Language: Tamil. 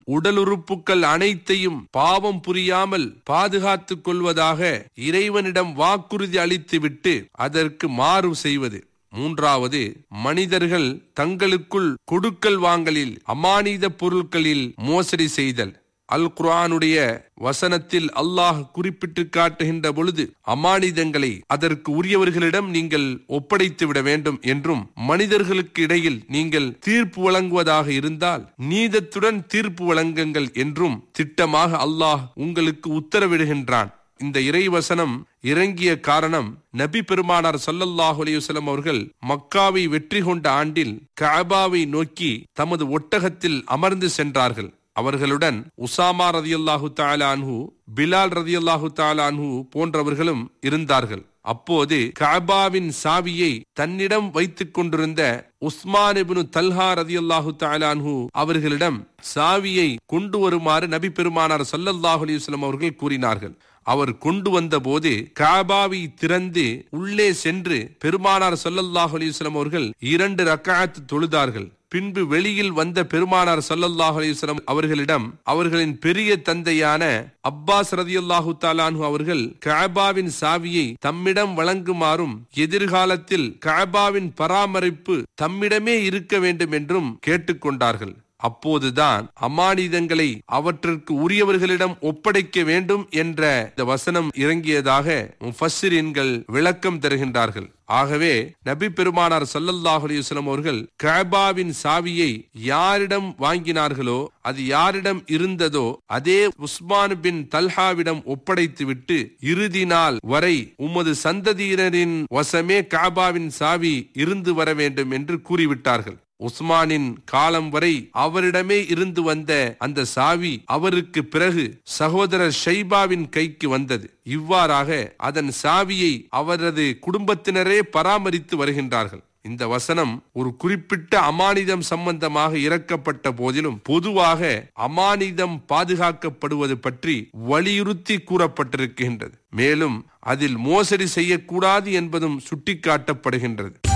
உடலுறுப்புக்கள் அனைத்தையும் பாவம் புரியாமல் பாதுகாத்துக் கொள்வதாக இறைவனிடம் வாக்குறுதி அளித்துவிட்டு அதற்கு மாறு செய்வது மூன்றாவது மனிதர்கள் தங்களுக்குள் கொடுக்கல் வாங்கலில் அமானித பொருட்களில் மோசடி செய்தல் அல் குர்ஆனுடைய வசனத்தில் அல்லாஹ் குறிப்பிட்டு காட்டுகின்ற பொழுது அமானிதங்களை அதற்கு உரியவர்களிடம் நீங்கள் ஒப்படைத்து விட வேண்டும் என்றும் மனிதர்களுக்கு இடையில் நீங்கள் தீர்ப்பு வழங்குவதாக இருந்தால் நீதத்துடன் தீர்ப்பு வழங்குங்கள் என்றும் திட்டமாக அல்லாஹ் உங்களுக்கு உத்தரவிடுகின்றான் இந்த இறைவசனம் இறங்கிய காரணம் நபி பெருமானார் சல்லல்லாஹு அலையுசலம் அவர்கள் மக்காவை வெற்றி கொண்ட ஆண்டில் கஅபாவை நோக்கி தமது ஒட்டகத்தில் அமர்ந்து சென்றார்கள் அவர்களுடன் உசாமா ரதியல்லாஹு தாலான்ஹு பிலால் ரதியல்லாஹு தாலான்ஹு போன்றவர்களும் இருந்தார்கள் அப்போது கஅபாவின் சாவியை தன்னிடம் வைத்துக் கொண்டிருந்த உஸ்மான் இப்னு தல்ஹா ரதியல்லாஹு தாலான்ஹு அவர்களிடம் சாவியை கொண்டு வருமாறு நபி பெருமானார் சல்லல்லாஹு அலையுஸ்லம் அவர்கள் கூறினார்கள் அவர் கொண்டு வந்த போது காபாவை திறந்து உள்ளே சென்று பெருமானார் சொல்லல்லாஹு அலிஸ்லாம் அவர்கள் இரண்டு ரக்காயத்து தொழுதார்கள் பின்பு வெளியில் வந்த பெருமானார் சல்லல்லாஹு அலிஸ்லாம் அவர்களிடம் அவர்களின் பெரிய தந்தையான அப்பாஸ் ரதியுல்லாஹு தாலானு அவர்கள் கஅபாவின் சாவியை தம்மிடம் வழங்குமாறும் எதிர்காலத்தில் கஅபாவின் பராமரிப்பு தம்மிடமே இருக்க வேண்டும் என்றும் கேட்டுக்கொண்டார்கள் அப்போதுதான் அமானிதங்களை அவற்றிற்கு உரியவர்களிடம் ஒப்படைக்க வேண்டும் என்ற இந்த வசனம் இறங்கியதாக முஃபஸ்ஸிரீன்கள் விளக்கம் தருகின்றார்கள் ஆகவே நபி பெருமானார் சல்லல்லாஹு அலையுஸ்லம் அவர்கள் கபாவின் சாவியை யாரிடம் வாங்கினார்களோ அது யாரிடம் இருந்ததோ அதே உஸ்மான் பின் தல்ஹாவிடம் ஒப்படைத்துவிட்டு இறுதி நாள் வரை உமது சந்ததியினரின் வசமே காபாவின் சாவி இருந்து வர வேண்டும் என்று கூறிவிட்டார்கள் உஸ்மானின் காலம் வரை அவரிடமே இருந்து வந்த அந்த சாவி அவருக்கு பிறகு சகோதரர் ஷைபாவின் கைக்கு வந்தது இவ்வாறாக அதன் சாவியை அவரது குடும்பத்தினரே பராமரித்து வருகின்றார்கள் இந்த வசனம் ஒரு குறிப்பிட்ட அமானிதம் சம்பந்தமாக இறக்கப்பட்ட போதிலும் பொதுவாக அமானிதம் பாதுகாக்கப்படுவது பற்றி வலியுறுத்தி கூறப்பட்டிருக்கின்றது மேலும் அதில் மோசடி செய்யக்கூடாது என்பதும் சுட்டிக்காட்டப்படுகின்றது